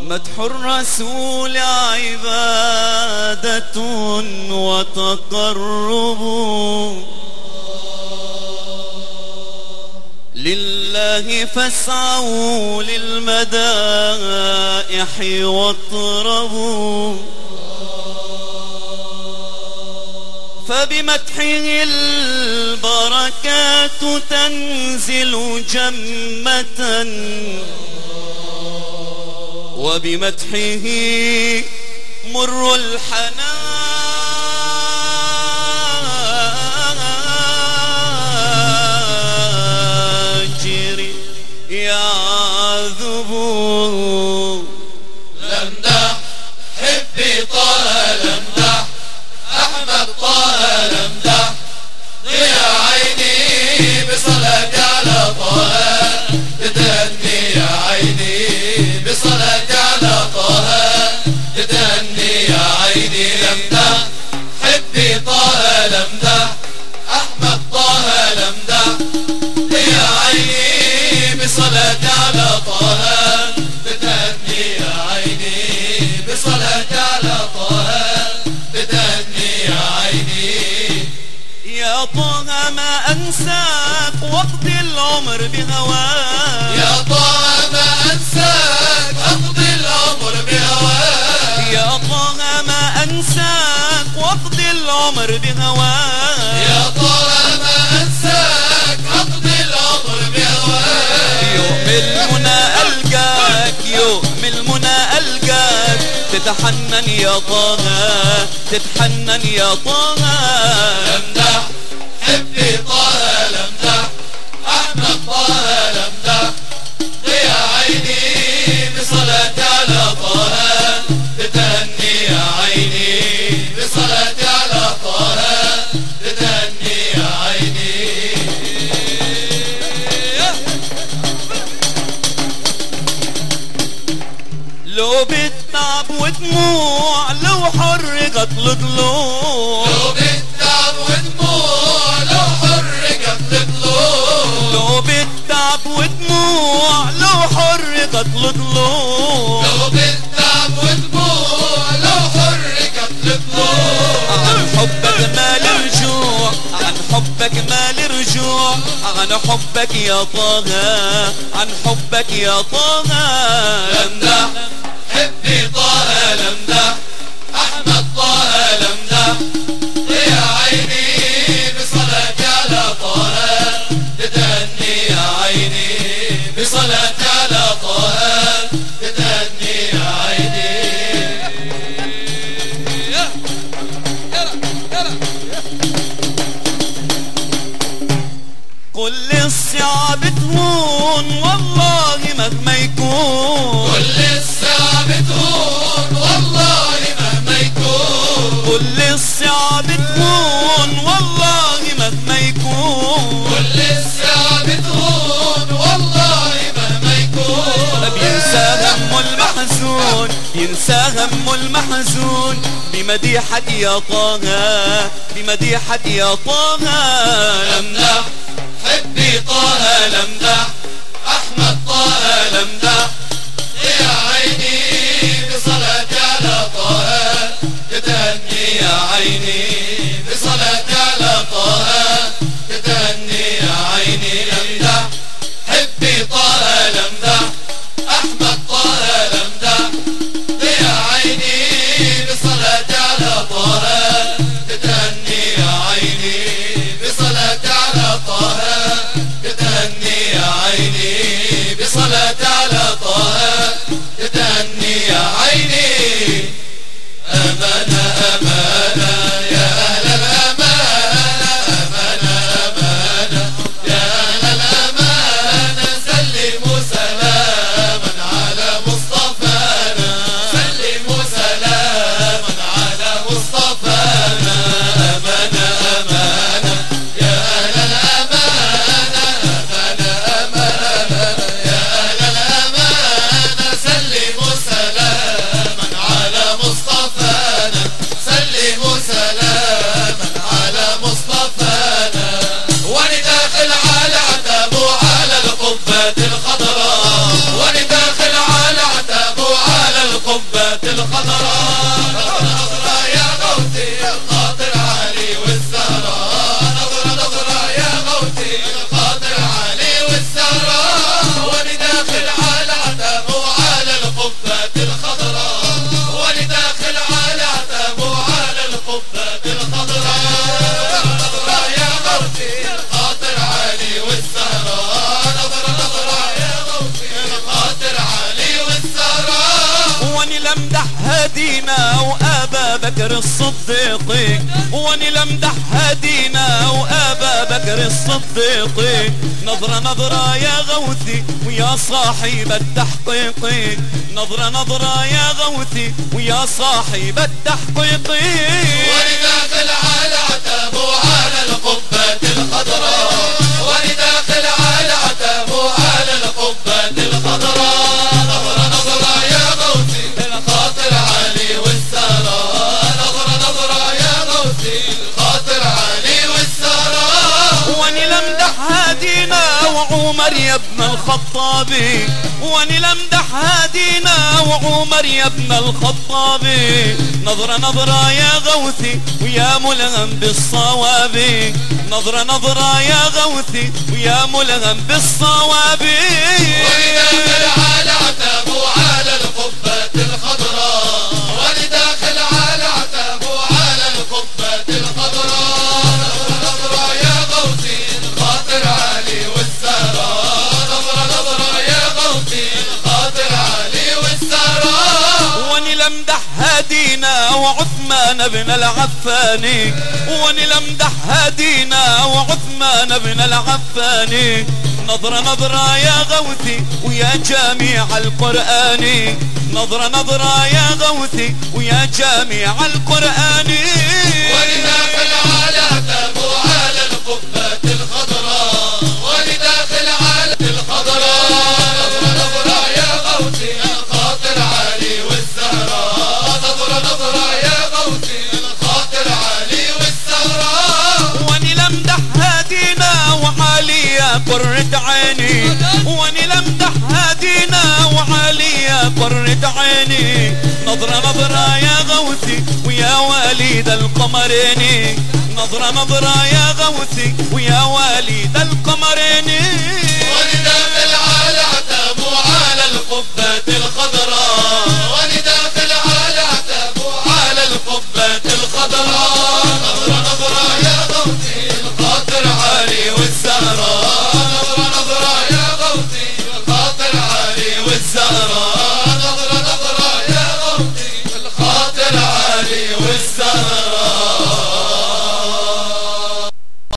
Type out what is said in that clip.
مدح الرسول عبادة وتقرب لله فاسعوا للمدائح واطربوا فبمدحه البركات تنزل جمة وبمدحه مر الحناجر يعذب لمدح حبي طه لمدح أحمد طه لمدح ضيا عيني بصلاة على طه تدني يا عيني بصلاة على طه تدني يا عيني لمدح حبي طه لمدح أحمد طه لمدح يا عيني بصلاة على طه بتهني يا عيني بصلاة على طه بتهني يا عيني يا طه ما أنساك وقت العمر بهواك يا طه ما أنساك أقضي العمر بهواك يا طه ما أنساك وقت العمر بهواك يا طه ما أنساك أقضي العمر بهواك يوم المنى ألقاك يوم المنى ألقاك تتحنن يا طه تتحنن يا طه لمدح حبي طه لمدح أحمد طه لمدح ضيا عيني بصلاة على طه بتهني يا عيني بصلاة على طه بتهني يا عيني لو بالتعب ودموع لو حرقت الضلوع لو بالتعب ودموع لو حرقت الضلوع لو بالتعب ودموع لو حرقت الضلوع لو بالتعب ودموع لو حرقت الضلوع عن حبك ما لرجوع عن حبك ما لرجوع عن حبك يا طه عن حبك يا طه لمدح حبي طه لمدح احمد طه لمدح يا عيني بصلاة على طه تتهني يا عيني بصلاة على طه تتهني يا عيني كل الصعب تهون والله مهما يكون كل الصعب تهون والله مهما يكون كل الصعب تهون والله مهما يكون كل الصعب تهون والله مهما يكون بينسى هم المحزون ينسى هم المحزون بمديحة يا طه بمديحة يا طه لمدح حبي طه لمدح احمد طه لمدح يا عيني بصلاة على طه تتهني يا عيني بصلاة على طه تتهني يا عيني لمدح حبي طه لمدح احمد طه لمدح يا عيني بصلاة على طه تتهني يا عيني بصلاة على طه تتهني يا عيني بصلاة على طه بكر الصديق واني لمدح هدينا وابا بكر الصديق نظرة نظرة يا غوثي ويا صاحب التحقيق نظرة نظرة يا غوثي ويا صاحب التحقيق ولداخل على عتب وعلى القبة الخضراء ولداخل على عتب وعلى القبة الخضراء نظرة نظرة يا غوثي الخاطر علي والسراء نظرة نظرة يا غوثي الخاطر علي والسراء واني لمدح هادينا وعمر يا ابن الخطابي واني لمدح هادينا وعمر يا ابن الخطابي نظرة نظرة يا غوثي ويا ملهم بالصواب نظرة نظرة يا غوثي ويا ملهم بالصواب ولداخل على عتب وعلى القبة الخضراء ولداخل على عتب وعلى القبة الخضراء نظرة نظرة يا غوثي الخاطر علي والسراء نظرة نظرة يا غوثي الخاطر علي والسراء واني لمدح هادينا وعثمان بن العفاني واني لمدح هادينا وعثمان بن العفاني نظرة نظرة يا غوثي ويا جامع القرآن نظرة نظرة يا غوثي ويا جامع القرآن ولداخل على عتب وعلى القبة الخضراء ولداخل على الخضراء نظرة نظرة يا غوثي الخاطر علي والزهراء نظرة نظرة يا غوثي الخاطر علي والزهراء واني لمدح هادينا وعالية قرة عيني واني لمدح هادينا وعالية قرة عيني نظرة نظرة يا غوثي ويا وليد القمرين نظرة نظرة يا غوثي ويا وليد القمرين ولداخل على عتب وعلى القبة الخضراء ولداخل على عتب وعلى القبة الخضراء نظرة نظرة يا غوثي الخاطر علي والزهراء نظرة نظرة يا غوثي الخاطر علي والزهراء نظرة نظرة يا غوثي الخاطر علي والزهراء